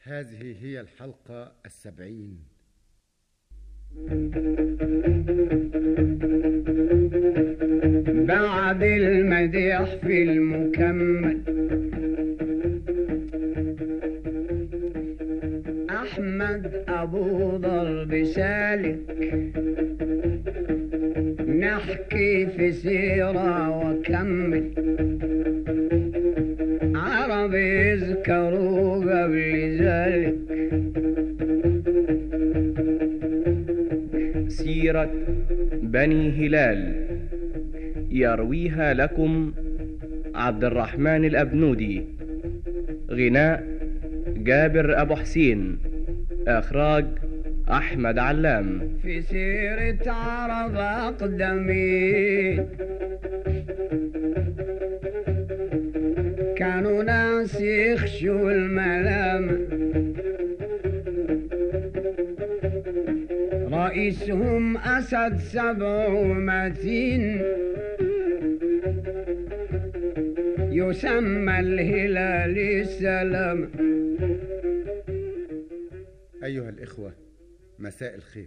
هذه هي الحلقة السبعين بعد المديح في المكمل أحمد أبو ضرب سالك نحكي في سيرة وكمل عرب يذكروا قبل ذلك سيرة بني هلال يرويها لكم عبد الرحمن الأبنودي غناء جابر أبو حسين إخراج أحمد علام في سيرة عرب أقدمين كانوا ناس يخشوا الملامة رئيسهم أسد سبع ومتين يسمى الهلال السلام أيها الإخوة مساء الخير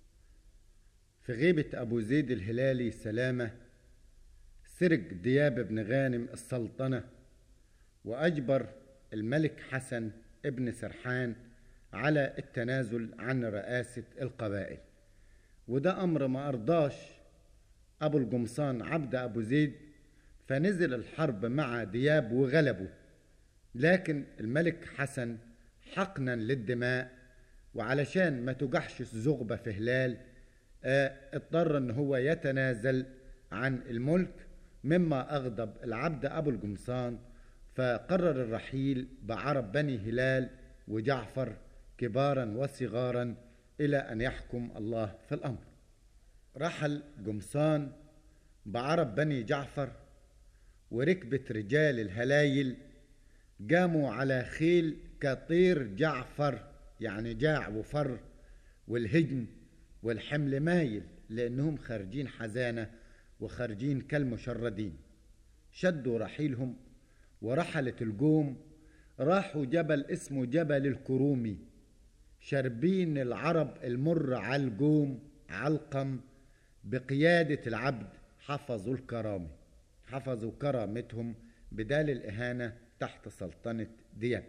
في غيبة أبو زيد الهلالي سلامة سرق دياب بن غانم السلطنة وأجبر الملك حسن ابن سرحان على التنازل عن رئاسة القبائل وده أمر ما أرضاش أبو القمصان عبد أبو زيد فنزل الحرب مع دياب وغلبه لكن الملك حسن حقنا للدماء وعلشان ما تجحش الزغبة في هلال آه، اضطر ان هو يتنازل عن الملك مما اغضب العبد ابو القمصان فقرر الرحيل بعرب بني هلال وجعفر كبارا وصغارا الى ان يحكم الله في الامر رحل قمصان بعرب بني جعفر وركبة رجال الهلايل قاموا على خيل كطير جعفر يعني جاع وفر والهجن والحمل مايل لأنهم خارجين حزانة وخارجين كالمشردين شدوا رحيلهم ورحلت الجوم راحوا جبل اسمه جبل الكرومي شربين العرب المر على الجوم علقم بقيادة العبد حفظوا الكرامة حفظوا كرامتهم بدال الإهانة تحت سلطنة دياب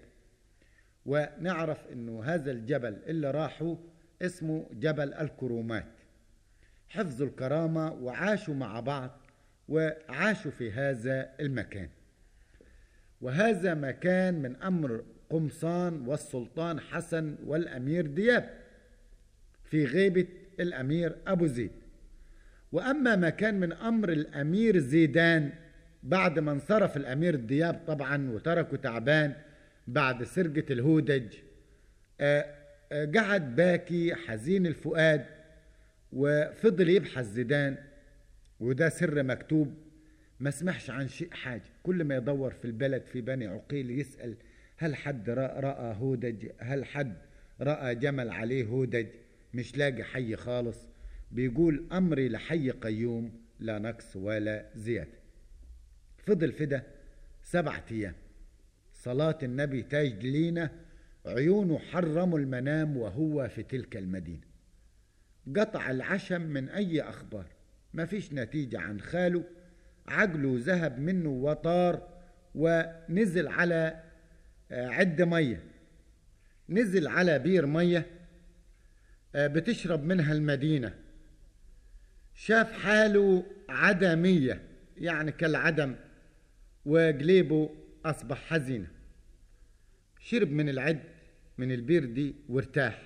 ونعرف انه هذا الجبل اللي راحوا اسمه جبل الكرومات حفظوا الكرامة وعاشوا مع بعض وعاشوا في هذا المكان وهذا مكان من أمر قمصان والسلطان حسن والأمير دياب في غيبة الأمير أبو زيد وأما مكان من أمر الأمير زيدان بعد ما انصرف الأمير دياب طبعا وتركه تعبان بعد سرقة الهودج آه، آه، قعد باكي حزين الفؤاد وفضل يبحث زيدان وده سر مكتوب ما سمحش عن شيء حاجة كل ما يدور في البلد في بني عقيل يسأل هل حد رأى, رأى هودج هل حد رأى جمل عليه هودج مش لاقي حي خالص بيقول أمري لحي قيوم لا نقص ولا زيادة فضل في ده سبعة أيام صلاة النبي تاج لينا عيونه حرموا المنام وهو في تلك المدينة قطع العشم من أي أخبار ما فيش نتيجة عن خاله عقله ذهب منه وطار ونزل على عد مية نزل على بير مية بتشرب منها المدينة شاف حاله عدمية يعني كالعدم وقليبه أصبح حزينة شرب من العد من البير دي وارتاح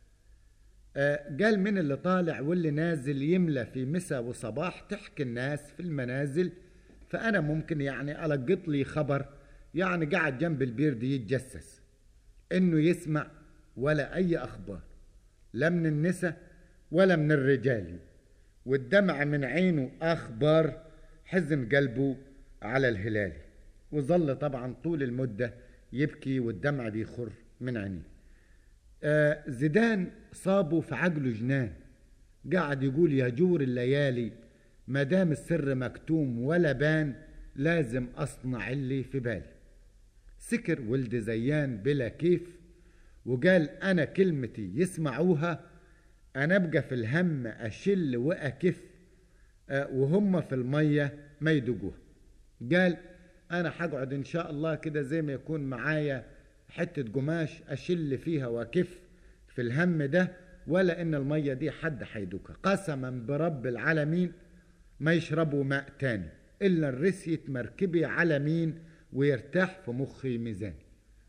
آه قال من اللي طالع واللي نازل يملى في مساء وصباح تحكي الناس في المنازل فأنا ممكن يعني ألقط لي خبر يعني قاعد جنب البير دي يتجسس إنه يسمع ولا أي أخبار لا من النساء ولا من الرجال والدمع من عينه أخبار حزن قلبه على الهلالي وظل طبعا طول المدة يبكي والدمع بيخر من عينيه آه زيدان صابه في عقله جنان قاعد يقول يا جور الليالي ما دام السر مكتوم ولا بان لازم اصنع اللي في بالي سكر ولد زيان بلا كيف وقال أنا كلمتي يسمعوها أنا أبقى في الهم أشل وأكف آه، وهم في المية ما يدوقوها قال أنا هقعد إن شاء الله كده زي ما يكون معايا حتة قماش أشل فيها وأكف في الهم ده ولا إن المية دي حد هيدوقها قسما برب العالمين ما يشربوا ماء تاني إلا الرسية مركبي على مين ويرتاح في مخي ميزاني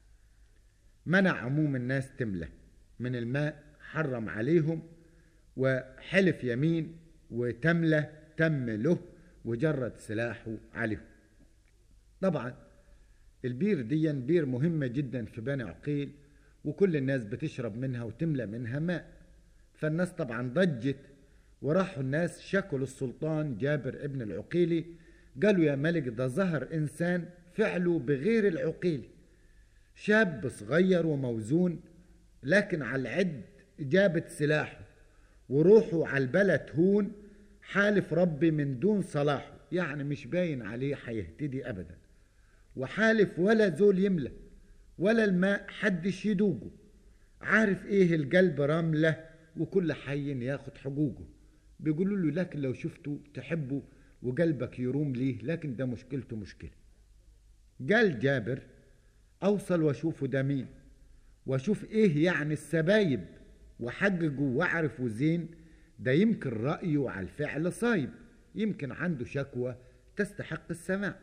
منع عموم الناس تملى من الماء حرم عليهم وحلف يمين وتملى تم له وجرد سلاحه عليهم طبعا البير دي بير مهمة جدا في بني عقيل وكل الناس بتشرب منها وتملى منها ماء فالناس طبعا ضجت وراحوا الناس شكوا للسلطان جابر ابن العقيلي قالوا يا ملك ده ظهر إنسان فعله بغير العقيلي شاب صغير وموزون لكن على العد جابت سلاحه وروحه على البلد هون حالف ربي من دون صلاحه يعني مش باين عليه حيهتدي أبدا وحالف ولا زول يملى ولا الماء حدش يدوقه عارف ايه القلب رملة وكل حي ياخد حقوقه بيقولوا له لكن لو شفته تحبه وقلبك يروم ليه لكن ده مشكلته مشكلة قال جابر أوصل وأشوفه ده مين وأشوف إيه يعني السبايب وحققه وأعرفه زين ده يمكن رأيه على الفعل صايب يمكن عنده شكوى تستحق السماع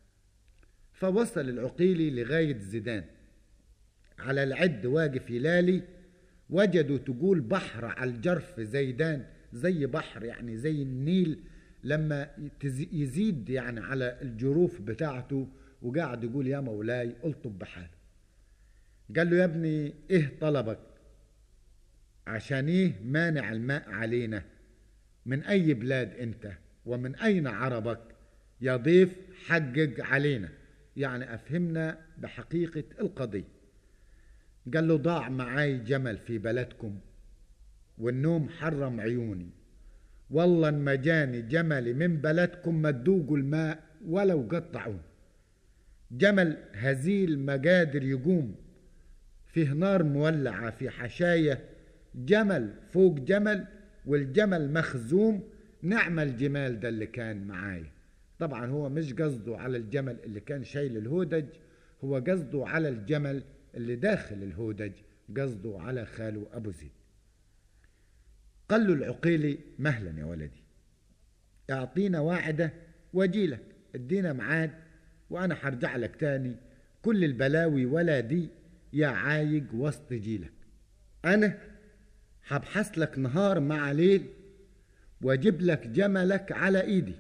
فوصل العقيلي لغاية زيدان على العد واقف هلالي وجدوا تقول بحر على الجرف زيدان زي بحر يعني زي النيل لما يتز- يزيد يعني على الجروف بتاعته وقاعد يقول يا مولاي الطب بحاله قال له يا ابني ايه طلبك عشان ايه مانع الماء علينا من اي بلاد انت ومن اين عربك يا ضيف حقق علينا يعني افهمنا بحقيقة القضية قال له ضاع معاي جمل في بلدكم والنوم حرم عيوني والله ان ما جاني جملي من بلدكم ما تذوقوا الماء ولو قطعون جمل هزيل ما قادر يقوم فيه نار مولعة في حشاية جمل فوق جمل والجمل مخزوم نعم الجمال ده اللي كان معايا طبعا هو مش قصده على الجمل اللي كان شايل الهودج هو قصده على الجمل اللي داخل الهودج قصده على خاله أبو زيد قال له العقيلي مهلا يا ولدي اعطينا واعدة واجيلك ادينا ميعاد وانا حرجع لك تاني كل البلاوي ولا دي يا عايق وسط جيلك انا هبحث لك نهار مع ليل واجيب لك جملك على ايدي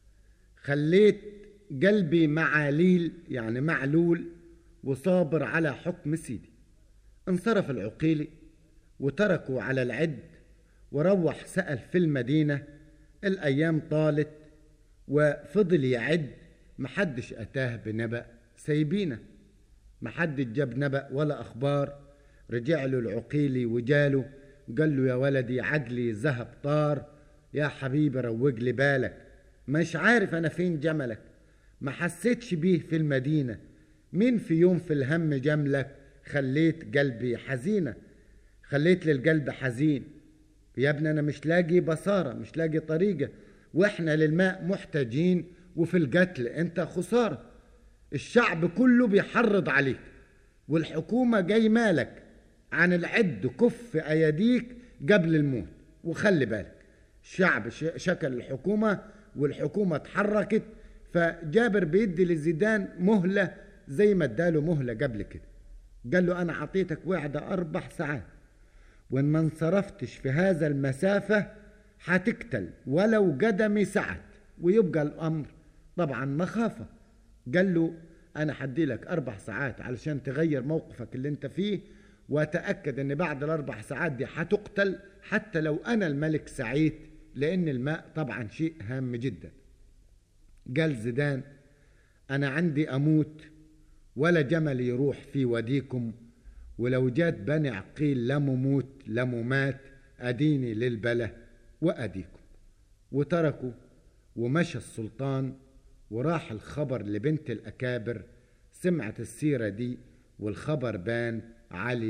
خليت قلبي معاليل يعني معلول وصابر على حكم سيدي انصرف العقيلي وتركوا على العد وروح سأل في المدينة الأيام طالت وفضل يعد محدش أتاه بنبأ سايبينه محدش جاب نبأ ولا أخبار رجع له العقيلي وجاله قال له يا ولدي عقلي ذهب طار يا حبيبي روج لي بالك مش عارف أنا فين جملك ما حسيتش بيه في المدينة مين في يوم في الهم جملك خليت قلبي حزينة خليت للقلب حزين يا ابني انا مش لاقي بصاره مش لاقي طريقه واحنا للماء محتاجين وفي القتل انت خساره الشعب كله بيحرض عليك والحكومه جاي مالك عن العد كف اياديك قبل الموت وخلي بالك الشعب ش- شكل الحكومه والحكومه اتحركت فجابر بيدي لزيدان مهله زي ما اداله مهله قبل كده قال له انا عطيتك وعده اربع ساعات وإن ما انصرفتش في هذا المسافة هتقتل ولو قدمي سعت ويبقى الأمر طبعا مخافة قال له أنا حدي لك أربع ساعات علشان تغير موقفك اللي أنت فيه وتأكد أن بعد الأربع ساعات دي هتقتل حتى لو أنا الملك سعيد لأن الماء طبعا شيء هام جدا قال زيدان أنا عندي أموت ولا جمل يروح في وديكم ولو جات بني عقيل لم موت لم مات أديني للبلة وأديكم وتركوا ومشى السلطان وراح الخبر لبنت الأكابر سمعت السيرة دي والخبر بان عالية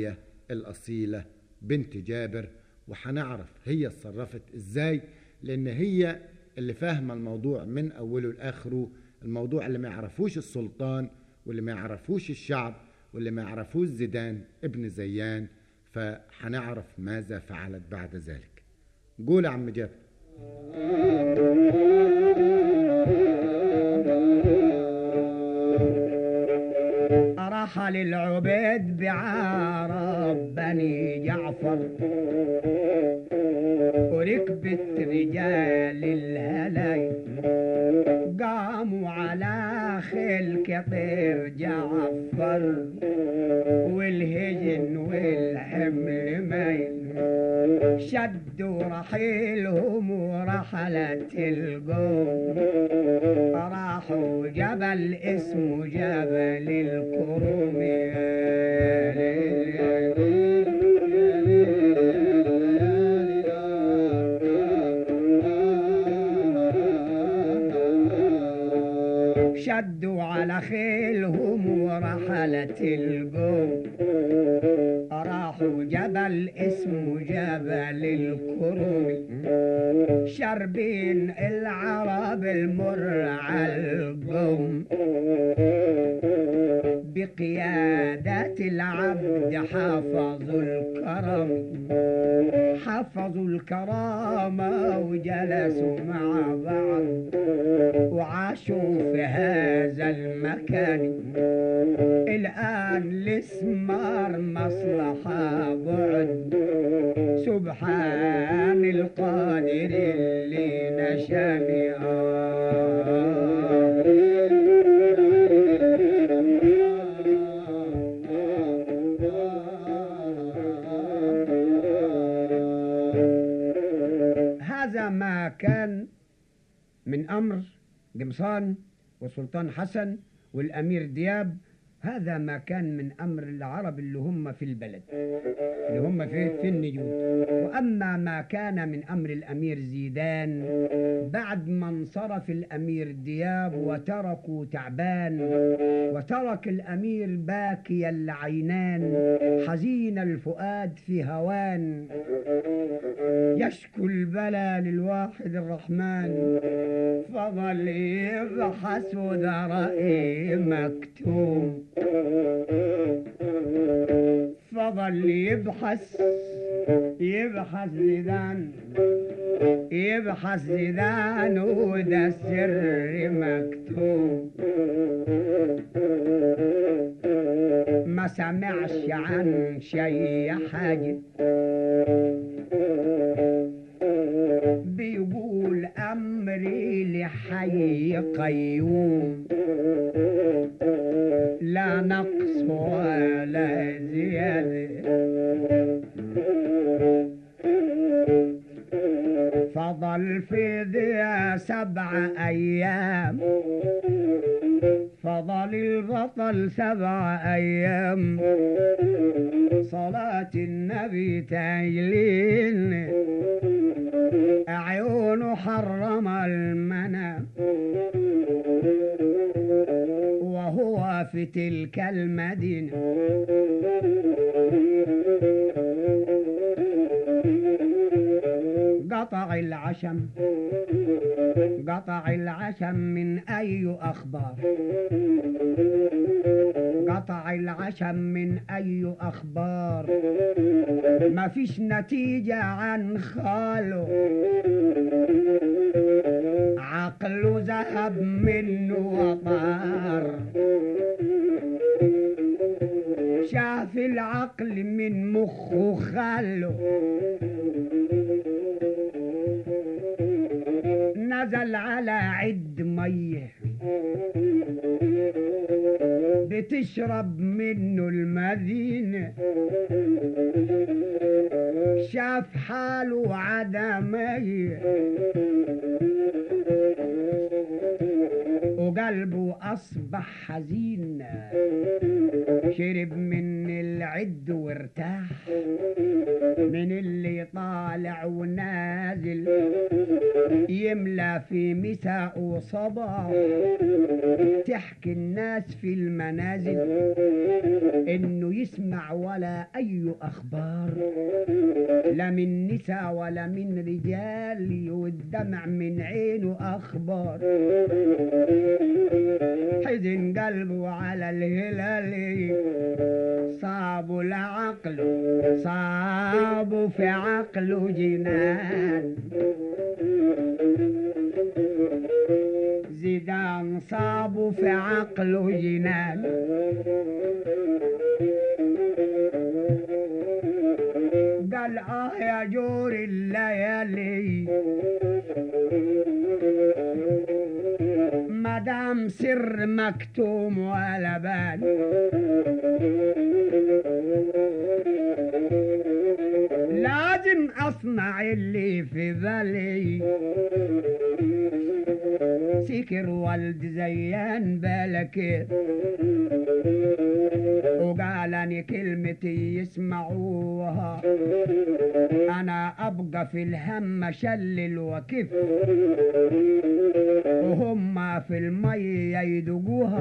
الأصيلة بنت جابر وهنعرف هي اتصرفت ازاي لأن هي اللي فاهمة الموضوع من أوله لآخره الموضوع اللي ما يعرفوش السلطان واللي ما يعرفوش الشعب واللي ما يعرفوش زيدان ابن زيان فهنعرف ماذا فعلت بعد ذلك قول يا عم جابر رحل العبيد بعرب بني جعفر وركبت رجال الهلاي قاموا على خيل كطير جعفر والهجن والحمل ميل شدوا رحيلهم ورحلت القوم راحوا جبل اسمه جبل الكروم شدوا على خيلهم ورحلت القوم راحوا جبل اسمه جبل الكروم شربين العرب المر على القوم بقيادة العبد حافظوا الكرم حفظوا الكرامة وجلسوا مع بعض وعاشوا في هذا المكان الآن الاسمار مصلحة بعد سبحان القادر اللي نشاني هذا ما كان من أمر قمصان والسلطان حسن والأمير دياب هذا ما كان من أمر العرب اللي هم في البلد اللي هم في, في النجود وأما ما كان من أمر الأمير زيدان بعد ما انصرف الأمير دياب وتركوا تعبان وترك الأمير باكي العينان حزين الفؤاد في هوان يشكو البلا للواحد الرحمن فضل يبحث ذرائي مكتوم فضل يبحث يبحث زيدان يبحث زيدان وده السر مكتوب ما سمعش عن شي حاجة بيقول أمري لحي قيوم لا نقص ولا زيادة فضل في ذي سبع أيام فضل البطل سبع أيام صلاة النبي تايلين عيونه حرم المنام وهو في تلك المدينة قطع العشم قطع العشم من أي أخبار قطع العشم من أي أخبار ما فيش نتيجة عن خاله عقله ذهب منه وطار شاف العقل من مخه خاله نزل على عد ميه بتشرب منه المدينة شاف حاله عدمية وقلبه أصبح حزين شرب من العد وارتاح من اللي طالع ونازل يملى في مساء وصباح تحكي الناس في المنازل انه يسمع ولا أي أخبار لا من نساء ولا من رجال والدمع من عينه أخبار حزن قلبه على الهلال صابوا لعقله صابوا في عقله جنان زيدان صابوا في عقله جنان قال اه يا جور الليالي مدام سر مكتوم ولا بال لازم اصنع اللي في بالي سكر والد زيان بالك وقالني كلمتي يسمعوها انا ابقى في الهم شلل وكف وهم في المية يدقوها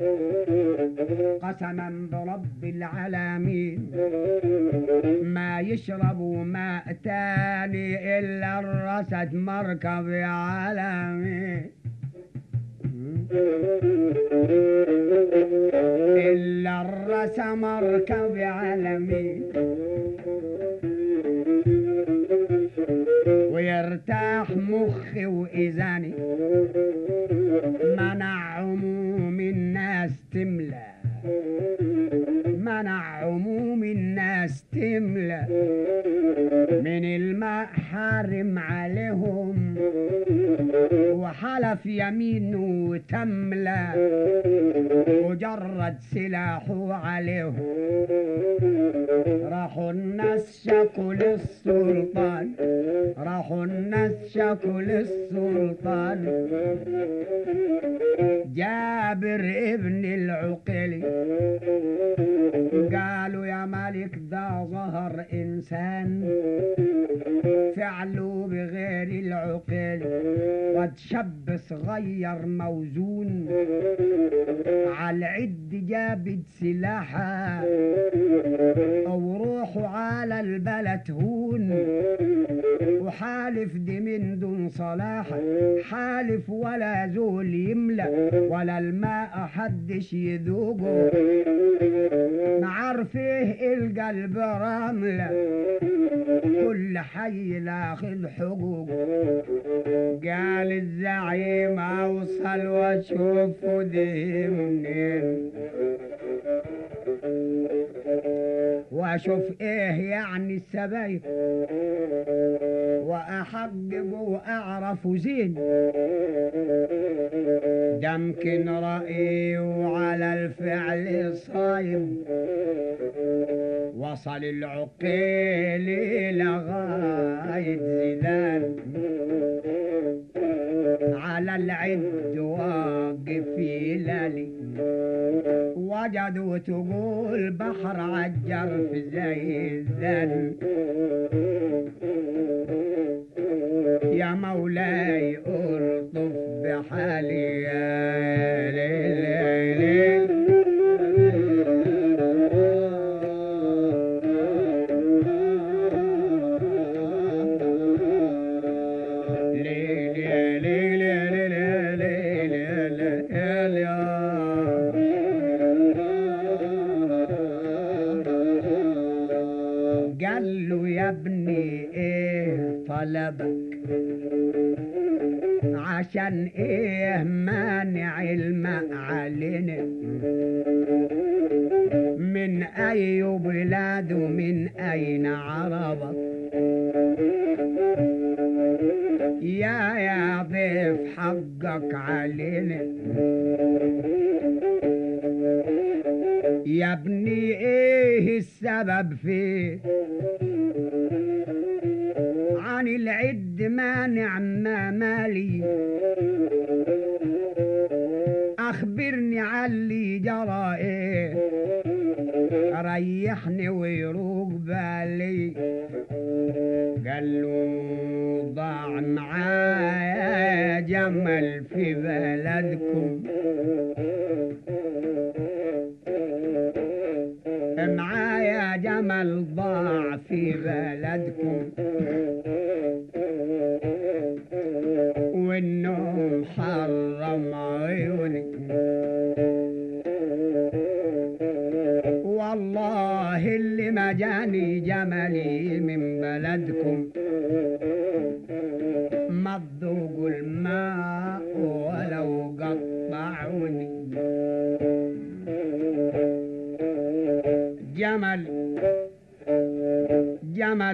قسما برب العالمين ما يشربوا ماء تاني الا الرسد مركب عالمي إلا الرس مركب عالمي ويرتاح مخي وإذاني منع عموم الناس تملى منع عموم الناس تملى من الماء حارم عليهم وحلف يمينه وتملى وجرد سلاحه عليهم راحوا الناس شكوا للسلطان راحوا الناس شكوا للسلطان جابر ابن العقيلي قالوا يا ملك ده ظهر انسان فعله بغير العقل قد شاب صغير موزون على العد جابت سلاحه وروحوا على البلد هون وحالف دي من دون صلاح حالف ولا زول يملى ولا الماء حدش يذوقه معرفيه القلب رملة كل حي لاخذ حقوقه قال الزعيم اوصل واشوف دي منين واشوف ايه يعني السبايك واحقق واعرف زين دمكن رأيي وعلى الفعل صايب وصل العقيل لغاية زيدان على العد واقف يلالي وجدوا تقول بحر عجر في زيدان يا مولاي ارطف بحالي يا ليل قال له يا ابني ايه طلبك عشان ايه مانع الماء علينا من اي بلاد ومن اين عربك يا يا ضيف حقك علينا يا ابني ايه السبب فيه عن العد مانع ما مالي اخبرني علي جرى ايه ريحني ويروق بالي قال له ضاع معايا جمل في بلدكم معايا جمل ضاع في بلدكم والنوم حرم عيوني والله اللي ما جاني جملي من بلدكم ما تذوقوا الماء ولو قطعوني جمل جمل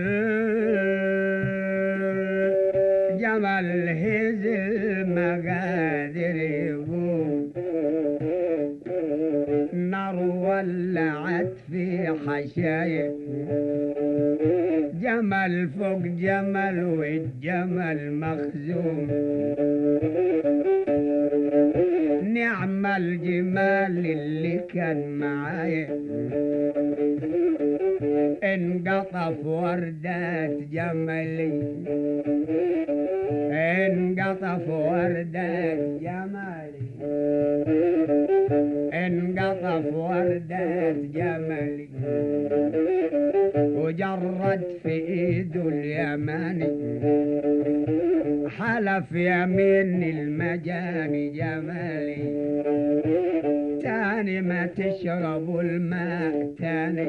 جمل هزل مقادر يقوم نار ولعت في حشايا جمل فوق جمل والجمل مخزوم نعم الجمال اللي كان معايا انقطف وردات جملي انقطف وردات جمالي انقطف وردات جملي وجرد في ايده اليماني حلف يمين المجاني جمالي تاني ما تشربوا الماء تاني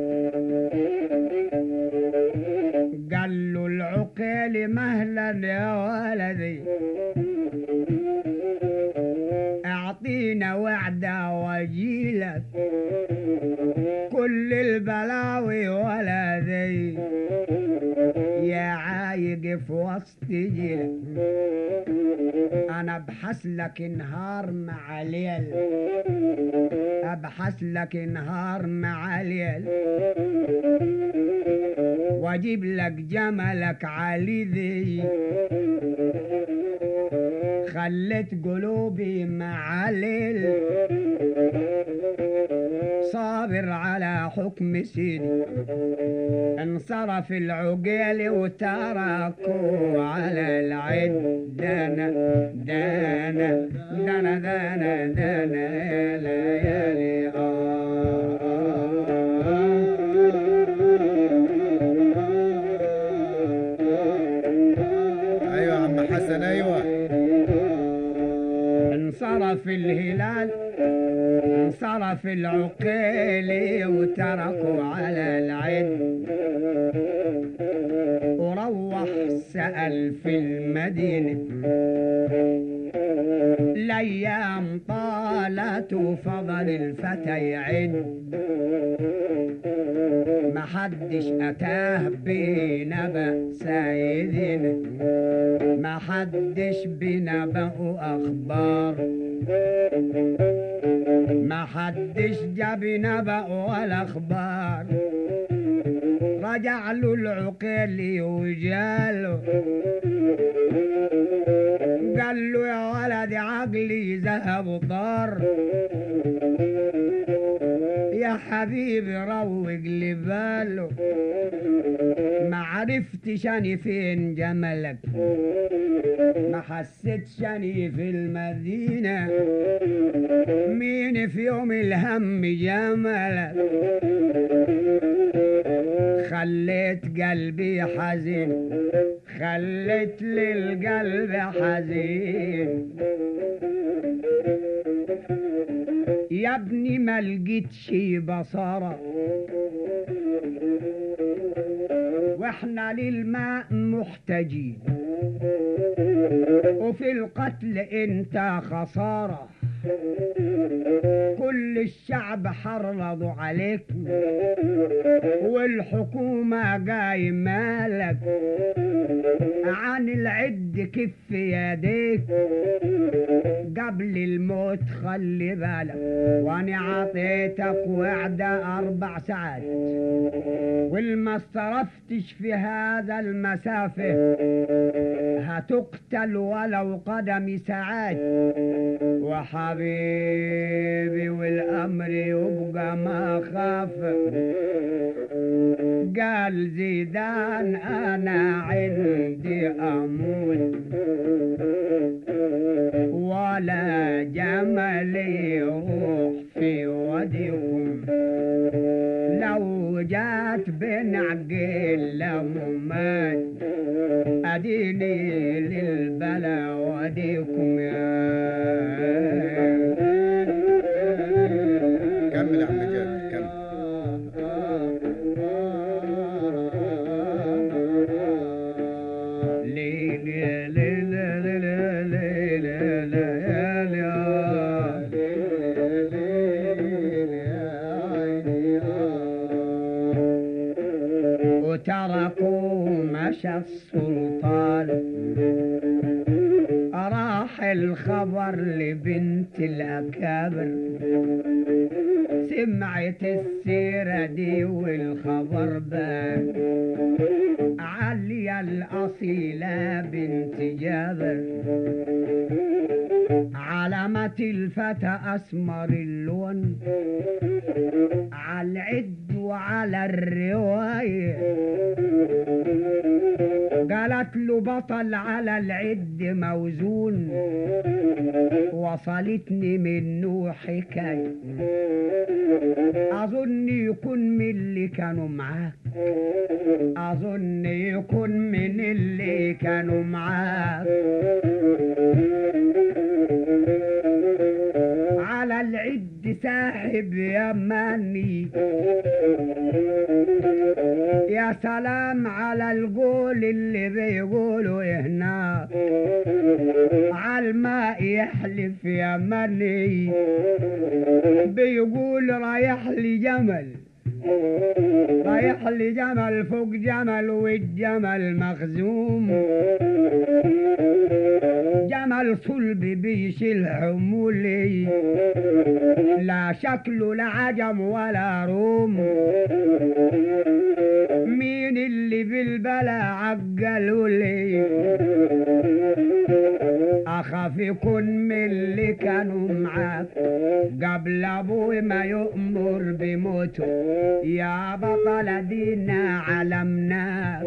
قال له العقيل مهلا يا ولدي اعطينا وعدة واجيلك كل البلاوي ولدي يا عايق في وسط جيلك انا ابحث لك نهار مع ليل ابحث لك نهار مع ليل واجيب لك جملك علي ذي خلت قلوبي مع ليل صابر على حكم سيدي انصرف العقيل وتركوا على العد دانا دانا دانا دانا دانا يا ليالي ايوه يا عم حسن ايوه انصرف الهلال انصرف العقيل وتركوا على العد وروح سأل في المدينة الأيام طالت وفضل الفتى يعد ما حدش أتاه بنبأ سيدنا ما حدش بنبأ أخبار ما حدش جاب نبأ ولا أخبار رجع له العقيل وجاله قال له يا ولد عقلي ذهب طار يا حبيبي روق لي باله ما عرفتش اني فين جملك ما حسيتش اني في المدينة مين في يوم الهم جملك خليت قلبي حزين خليت للقلب حزين يا ابني ما لقيتش بصارة واحنا للماء محتاجين وفي القتل انت خسارة كل الشعب حرضوا عليك والحكومة جاي مالك عن العد كف يديك قبل الموت خلي بالك وانا عطيتك وعدة اربع ساعات والما استرفتش في هذا المسافة هتقتل ولو قدم ساعات وحا حبيبي والأمر يبقى ما خاف قال زيدان أنا عندي أموت ولا جمل يروح في وديكم لو جات بنعقل لممات أديني للبلا وديكم يا كمل يا عم جابر كمل وتركوا مشى السلطان راح الخبر لبنت الأكابر سمعت السيرة دي والخبر بان عليا الأصيلة بنت جابر علامة الفتى أسمر اللون على العد وعلى الرواية قالت له بطل على العد موزون وصلتني منه حكاية أظن يكون من اللي كانوا معاك أظن يكون من اللي كانوا معاك على العد ساحب يماني يا سلام على القول اللي بيقولوا هنا على الماء يحلف يمني بيقول رايح لي جمل رايح لي جمل فوق جمل والجمل مخزوم جمل صلب بيشيل حمولي لا شكله لا عجم ولا روم مين اللي بالبلا عقلوا لي اخاف يكون من اللي كانوا معاك قبل ابوي ما يؤمر بموته يا بطل دينا علمناك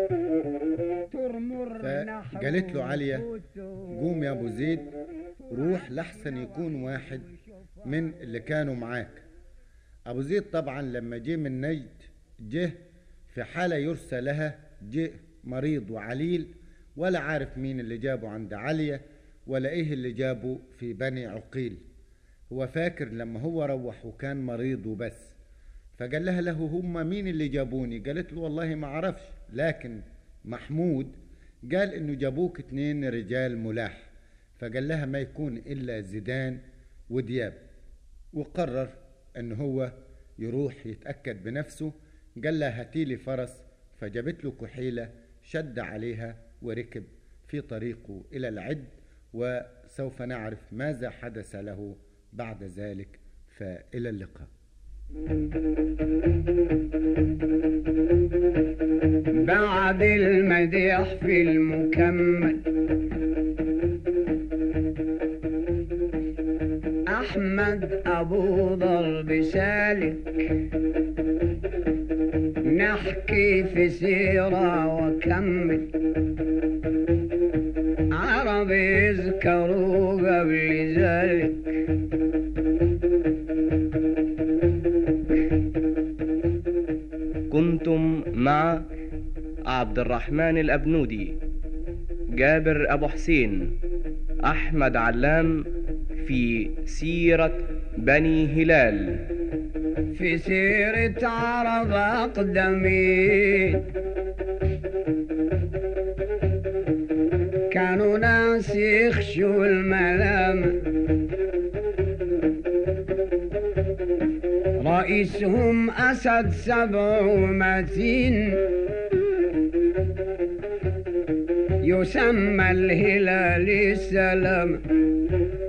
ترمر فقالت له عليا قوم يا ابو زيد روح لحسن يكون واحد من اللي كانوا معاك ابو زيد طبعا لما جه من نجد جه في حالة يرسى لها جه مريض وعليل ولا عارف مين اللي جابه عند عليا ولا ايه اللي جابه في بني عقيل هو فاكر لما هو روح وكان مريض وبس فقال لها له هم مين اللي جابوني قالت له والله ما عرفش لكن محمود قال انه جابوك اتنين رجال ملاح فقال لها ما يكون الا زيدان ودياب وقرر ان هو يروح يتأكد بنفسه قال لها هاتيلي فرس فجابت له كحيلة شد عليها وركب في طريقه إلى العد وسوف نعرف ماذا حدث له بعد ذلك فإلى اللقاء بعد المديح في المكمل أحمد أبو ضرب سالك نحكي في سيرة وكمل عرب يذكروا قبل ذلك كنتم مع عبد الرحمن الأبنودي جابر أبو حسين أحمد علام في سيرة بني هلال في سيرة عرب أقدمين كانوا ناس يخشوا الملام رئيسهم أسد سبع ومتين يسمى الهلال السلام